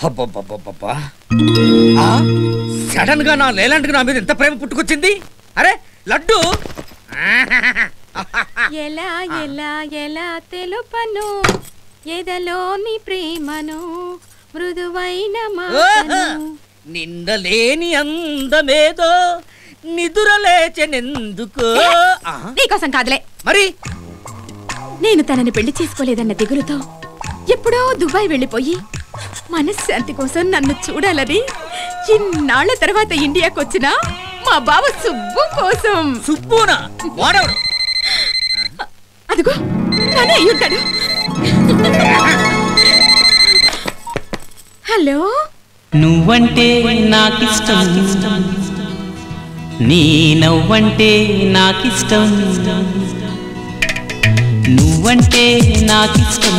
అబ్బబ్బబ్బబ్బబ్బా. ఆ సడన్ గా నా లేలాంటికి నా మీద ఎంత ప్రేమ పుట్టుకొచ్చింది అరే లడ్డు ఎలా ఎలా ఎలా తెలుపను ఎదలోని ప్రేమను మృదువైన మాటను నిందలేని అందమేదో నిదురలేచెనెందుకో ఆ, నీకోసం కాదులే మరి నేను తనని పెళ్లి చేసుకోలేదన్న దిగులుతో ఎప్పుడో దుబాయ్ వెళ్ళిపోయి మనశ్శాంతి కోసం నన్ను చూడాలని ఇన్నాళ్ల తర్వాత ఇండియాకి వచ్చిన మా బావ సుబ్బు కోసం సుబ్బునా వాడవడు అదిగో నానే అయి ఉంటాడు హలో నువ్వంటే నాకిష్టం నీ నవ్వంటే నాకిష్టం నువ్వంటే నాకిష్టం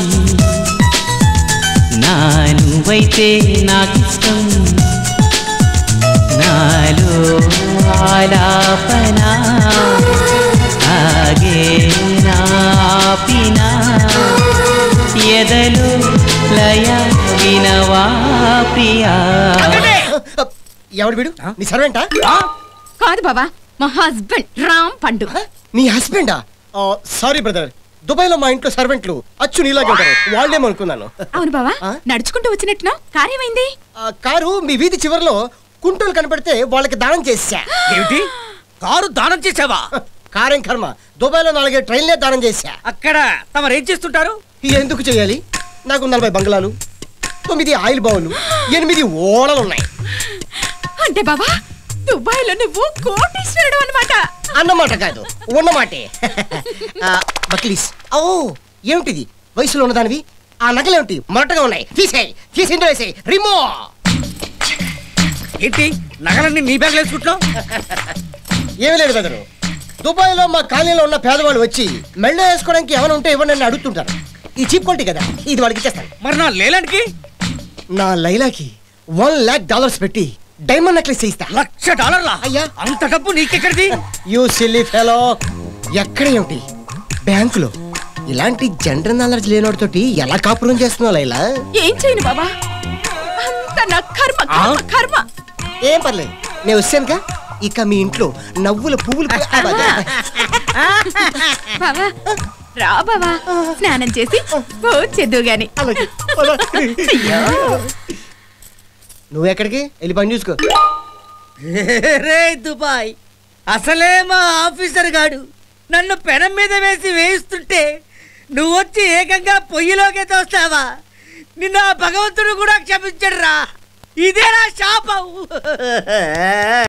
నా నువ్వైతే నాకిష్టం నాలో ఆలాపన ఆగే నాపినా ఎదలు లయ వినవా ప్రియా ఎవడు వీడు నీ సర్వెంటా కాదు బావా మా హస్బెండ్ రామ్ పండు నీ హస్బెండా సారీ బ్రదర్ దుబాయ్ లో మా ఇంట్లో సర్వెంట్లు అచ్చు నీలాగే ఉంటారు వాళ్ళేమనుకున్నాను అవును బావా ఆ? నడుచుకుంటూ వచ్చినట్టునా కార్యమైంది ఆ కారు మీ వీధి చివరిలో కుంటోలు కనపడితే వాళ్ళకి దానం చేసా ఏమిటి కారు దానం చేసావా కారేం కర్మ దుబాయ్ లో నాలుగైదు ట్రైన్లే దానం చేసా అక్కడ తమరు ఏం చేస్తుంటారు ఎందుకు చేయాలి నాకు నలభై బంగ్లాలు తొమ్మిది ఆయిల్ బావులు ఎనిమిది ఓడలు ఉన్నాయి అంటే బావా దుబాయ్ లో నువ్వు కోటీశ్వరుడు అనమాట అన్నమాట కాదు ఉన్నమాటే ఆ, బక్లీస్ ఓ ఏమిటిది వయసులో ఉన్నదానివి ఆ నగలేమిటి మొరటగా ఉన్నాయి తీసేయి తీసి ఇందులో వేసేయి రిమో ఏంటి నగలన్నీ నీ బ్యాగ్ వేసుకుంటున్నావు ఏమీ లేదు బెదరు దుబాయ్ లో మా కాలనీలో ఉన్న పేదవాళ్ళు వచ్చి మెళ్ళ వేసుకోవడానికి ఏమైనా ఉంటే ఇవ్వండి అని అడుగుతుంటారు ఈ చీప్ క్వాలిటీ కదా ఇది వాళ్ళకి ఇచ్చేస్తాను మరి నా లేలాంటికి నా లైలాకి వన్ లాక్ డాలర్స్ పెట్టి డైమండ్ నెక్లెస్ చేయిస్తా లక్ష డాలర్లా అయ్యా. అంత డబ్బు నీకెక్కడిది యూ సిల్లీ ఫెలో ఎక్కడ ఏమిటి బ్యాంకులో ఇలాంటి జనరల్ నాలెడ్జ్ లేనోడితోటి ఎలా కాపురం చేస్తున్నావు లైలా ఏం చేయను బాబా అంత నా కర్మ కర్మ కర్మ ఏం పర్లేదు నేను వచ్చానుగా ఇక మీ ఇంట్లో నవ్వుల పువ్వులు పూ- బావా రా బావా స్నానం చేసి చేద్దు గాని అలాగే. నువ్వు ఎక్కడికి వెళ్ళి పని చూసుకో రే దుబాయ్ అసలే మా ఆఫీసర్ గాడు నన్ను పెనం మీద వేసి వేయిస్తుంటే నువ్వు వచ్చి ఏకంగా పొయ్యిలోకే తోస్తావా నిన్న ఆ భగవంతుడు కూడా క్షమించడు రా ఇదేనా శాపం